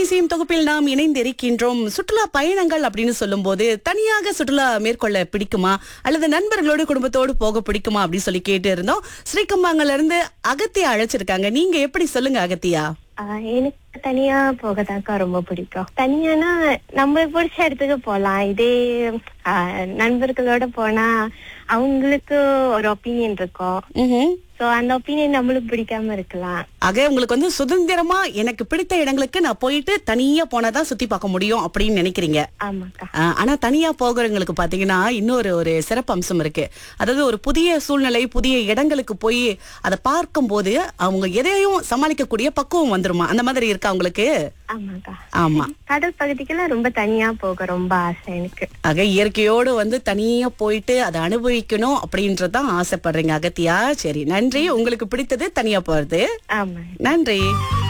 இசையும் தொகுப்பில் நாம் இணைந்து இருக்கின்றோம் சுற்றுலா பயணங்கள் அப்படின்னு சொல்லும்போது தனியாக சுற்றுலா மேற்கொள்ள பிடிக்குமா அல்லது நண்பர்களோடு குடும்பத்தோடு போக பிடிக்குமா அப்படின்னு சொல்லி கேட்டு இருந்தோம் ஸ்ரீகம்பாங்கல இருந்து அகத்தியா அழைச்சிருக்காங்க நீங்க எப்படி சொல்லுங்க அகத்தியா ஆஹ் எனக்கு தனியா போகதாக்கா ரொம்ப பிடிக்கும் தனியானா நம்மளுக்கு பிடிச்ச இடத்துக்கு போலாம் இதே ஆஹ் நண்பர்களோட போனா அவங்களுக்கு ஒரு ஒப்பீனியன் இருக்கும் ம்ஹும். சோ அந்த ஒப்பீனியன் நம்மளுக்கு பிடிக்காம இருக்கலாம் ஆக உங்களுக்கு வந்து சுதந்திரமா எனக்கு பிடித்த இடங்களுக்கு நான் போயிட்டு தனியா போனாதான் சுத்தி பார்க்க முடியும் அப்படின்னு நினைக்கிறீங்க ஆமாக்கா ஆஹ் ஆனா தனியா போகிறவங்களுக்கு பாத்தீங்கன்னா இன்னொரு ஒரு சிறப்பு அம்சம் இருக்கு அதாவது ஒரு புதிய சூழ்நிலை புதிய இடங்களுக்கு போய் அதை பார்க்கும்போது அவங்க எதையும் சமாளிக்கக்கூடிய பக்குவம் வந்துருமா அந்த மாதிரி இருக்கா அவங்களுக்கு ஆமாக்கா ஆமா கடல் பகுதிக்கெல்லாம் ரொம்ப தனியா போக ரொம்ப ஆசை எனக்கு ஆக இயற்கையோடு வந்து தனியா போயிட்டு அதை அனுபவிக்கணும் அப்படின்றதான் ஆசைப்படுறீங்க அகத்தியா சரி நன்றி உங்களுக்கு பிடித்தது தனியா போறது ஆமா நன்றி